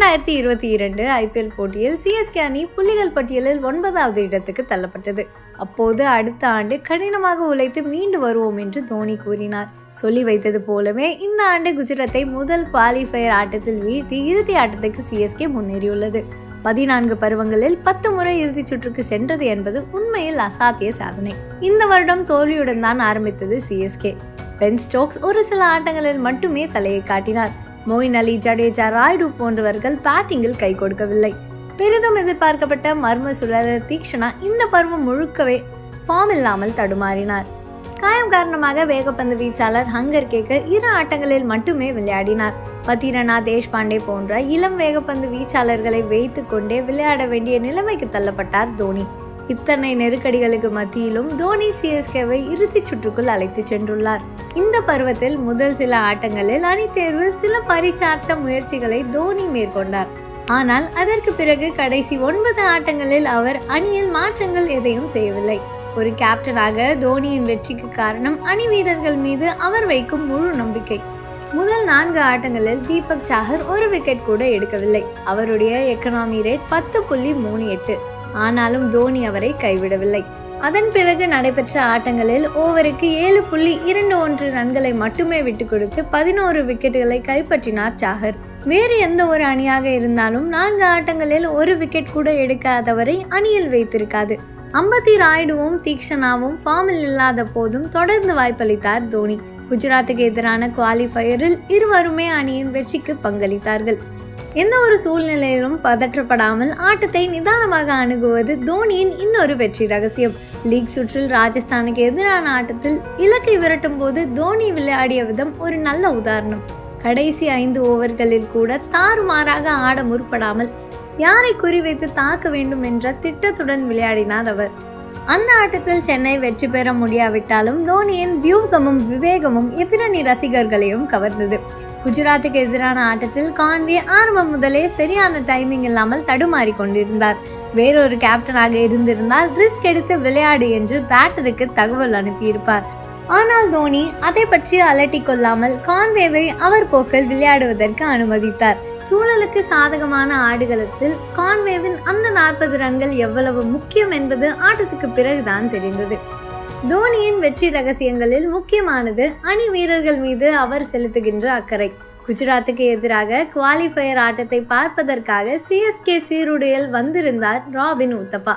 இரண்டாயிரத்தி இருபத்தி இரண்டு ஐபிஎல் போட்டியில் சிஎஸ்கே அணி புள்ளிகள் பட்டியலில் ஒன்பதாவது இடத்துக்கு தள்ளப்பட்டது அப்போது அடுத்த ஆண்டு கடினமாக உழைத்து மீண்டு வருவோம் என்று தோனி கூறினார் சொல்லி வைத்தது போலவே இந்த ஆண்டு குஜராத்தை முதல் குவாலிஃபயர் ஆட்டத்தில் வீழ்த்தி இறுதி ஆட்டத்துக்கு சிஎஸ்கே முன்னேறியுள்ளது பதினான்கு பருவங்களில் பத்து முறை இறுதிச் சுற்றுக்கு சென்றது என்பது உண்மையில் அசாத்திய சாதனை இந்த வருடம் தோல்வியுடன் தான் ஆரம்பித்தது சிஎஸ்கே பென் ஸ்டோக்ஸ் ஒரு சில ஆட்டங்களில் மட்டுமே தலையை காட்டினார் மொயின் அலி ஜடேஜா ராய்டு போன்றவர்கள் பேட்டிங்கில் கை கொடுக்கவில்லை பெரிதும் எதிர்பார்க்கப்பட்ட மர்ம சுழலர் தீக்ஷனா இந்த பருவம் முழுக்கவே ஃபார்ம் இல்லாமல் தடுமாறினார் காயம் காரணமாக வேகப்பந்து வீச்சாளர் ஹங்கர் கேக்கர் இரு ஆட்டங்களில் மட்டுமே விளையாடினார் பத்திரனா தேஷ்பாண்டே போன்ற இளம் வேகப்பந்து வீச்சாளர்களை வைத்து கொண்டே விளையாட வேண்டிய நிலைமைக்கு தள்ளப்பட்டார் தோனி இத்தனை நெருக்கடிகளுக்கு மத்தியிலும் தோனி சிஎஸ்கேவை இறுதிச் சுற்றுக்குள் அழைத்து சென்றுள்ளார் இந்த பருவத்தில் முதல் சில ஆட்டங்களில் அணி தேர்வில் சில பரிச்சார்த்த முயற்சிகளை தோனி மேற்கொண்டார் ஆனால் அதற்கு பிறகு கடைசி ஒன்பது ஆட்டங்களில் அவர் அணியில் மாற்றங்கள் எதையும் செய்யவில்லை ஒரு கேப்டனாக தோனியின் வெற்றிக்கு காரணம் அணி வீரர்கள் மீது அவர் வைக்கும் முழு நம்பிக்கை முதல் நான்கு ஆட்டங்களில் தீபக் சாகர் ஒரு விக்கெட் கூட எடுக்கவில்லை அவருடைய எக்கனாமி ரேட் பத்து புள்ளி மூணு எட்டு ஆனாலும் தோனி அவரை கைவிடவில்லை அதன் பிறகு நடைபெற்ற ஆட்டங்களில் ஓவருக்கு ஏழு புள்ளி இரண்டு ஒன்று ரன்களை மட்டுமே விட்டு கொடுத்து பதினோரு விக்கெட்டுகளை கைப்பற்றினார் சாகர் வேறு எந்த ஒரு அணியாக இருந்தாலும் நான்கு ஆட்டங்களில் ஒரு விக்கெட் கூட எடுக்காதவரை அணியில் வைத்திருக்காது அம்பத்தி ராய்டுவும் தீக்ஷனாவும் ஃபார்மில் இல்லாத போதும் தொடர்ந்து வாய்ப்பளித்தார் தோனி குஜராத்துக்கு எதிரான குவாலிஃபயரில் இருவருமே அணியின் வெற்றிக்கு பங்களித்தார்கள் எந்த ஒரு சூழ்நிலையிலும் பதற்றப்படாமல் ஆட்டத்தை நிதானமாக அணுகுவது தோனியின் இன்னொரு வெற்றி ரகசியம் லீக் சுற்றில் ராஜஸ்தானுக்கு எதிரான ஆட்டத்தில் இலக்கை விரட்டும் போது தோனி விளையாடிய விதம் ஒரு நல்ல உதாரணம் கடைசி ஐந்து ஓவர்களில் கூட தாறுமாறாக ஆட முற்படாமல் யாரை குறிவைத்து தாக்க வேண்டும் என்ற திட்டத்துடன் விளையாடினார் அவர் அந்த ஆட்டத்தில் சென்னை வெற்றி பெற முடியாவிட்டாலும் தோனியின் வியூகமும் விவேகமும் எதிரணி ரசிகர்களையும் கவர்ந்தது குஜராத்துக்கு எதிரான ஆட்டத்தில் கான்வே ஆரம்பம் முதலே சரியான டைமிங் இல்லாமல் தடுமாறி கொண்டிருந்தார் வேறொரு கேப்டனாக இருந்திருந்தால் ரிஸ்க் எடுத்து விளையாடு என்று பேட்டருக்கு தகவல் அனுப்பியிருப்பார் ஆனால் தோனி அதை பற்றி அலட்டி கொள்ளாமல் கான்வேவை அவர் போக்கில் விளையாடுவதற்கு அனுமதித்தார் சூழலுக்கு சாதகமான ஆடுகளத்தில் கான்வேவின் அந்த நாற்பது ரன்கள் எவ்வளவு முக்கியம் என்பது ஆட்டத்துக்கு பிறகுதான் தெரிந்தது தோனியின் வெற்றி ரகசியங்களில் முக்கியமானது அணி வீரர்கள் மீது அவர் செலுத்துகின்ற அக்கறை குஜராத்துக்கு எதிராக குவாலிஃபயர் ஆட்டத்தை பார்ப்பதற்காக சிஎஸ்கே சீருடையில் வந்திருந்தார் ராபின் உத்தப்பா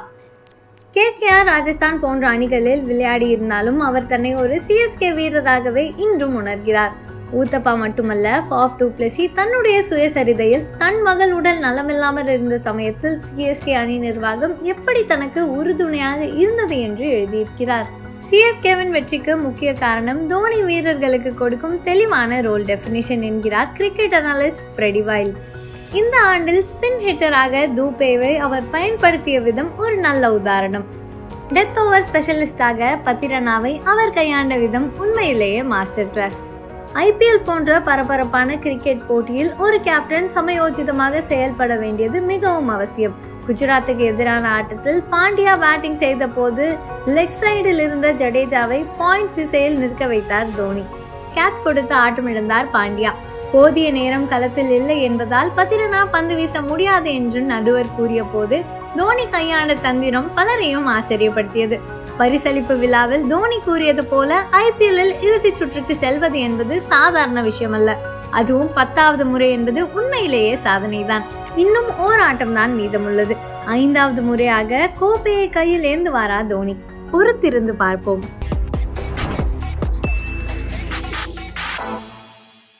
கேகேஆர் ராஜஸ்தான் போன்ற அணிகளில் விளையாடியிருந்தாலும் அவர் தன்னை ஒரு சிஎஸ்கே வீரராகவே இன்றும் உணர்கிறார் ஊத்தப்பா மட்டுமல்ல ஃபாஃப் டூப்ளசி தன்னுடைய சுயசரிதையில் தன் மகள் உடல் நலமில்லாமல் இருந்த சமயத்தில் சிஎஸ்கே அணி நிர்வாகம் எப்படி தனக்கு உறுதுணையாக இருந்தது என்று எழுதியிருக்கிறார் சிஎஸ்கேவின் வெற்றிக்கு முக்கிய காரணம் தோனி வீரர்களுக்கு கொடுக்கும் தெளிவான ரோல் டெஃபினிஷன் என்கிறார் கிரிக்கெட் அனாலிஸ்ட் ஃப்ரெடி வைல் இந்த ஆண்டில் ஸ்பின் ஹிட்டராக தூபேவை அவர் பயன்படுத்திய விதம் ஒரு நல்ல உதாரணம் டெத் ஓவர் ஸ்பெஷலிஸ்டாக பத்திரனாவை அவர் கையாண்ட விதம் உண்மையிலேயே மாஸ்டர் கிளாஸ் ஐபிஎல் போன்ற பரபரப்பான கிரிக்கெட் போட்டியில் ஒரு கேப்டன் சமயோஜிதமாக செயல்பட வேண்டியது மிகவும் அவசியம் குஜராத்துக்கு எதிரான ஆட்டத்தில் பாண்டியா பேட்டிங் செய்த போது லெக் சைடில் இருந்த ஜடேஜாவை பாயிண்ட் திசையில் நிற்க வைத்தார் தோனி கேட்ச் கொடுத்து ஆட்டமிழந்தார் பாண்டியா போதிய நேரம் களத்தில் இல்லை என்பதால் பத்திரனா பந்து வீச முடியாது என்று நடுவர் கூறிய போது தோனி கையாண்ட தந்திரம் பலரையும் ஆச்சரியப்படுத்தியது பரிசளிப்பு விழாவில் தோனி கூறியது போல ஐபிஎல்லில் இறுதிச் சுற்றுக்கு செல்வது என்பது சாதாரண விஷயமல்ல அதுவும் பத்தாவது முறை என்பது உண்மையிலேயே சாதனைதான் இன்னும் ஓர் ஆட்டம் தான் மீதமுள்ளது ஐந்தாவது முறையாக கோப்பையை கையில் ஏந்துவாரா தோனி பொறுத்திருந்து பார்ப்போம்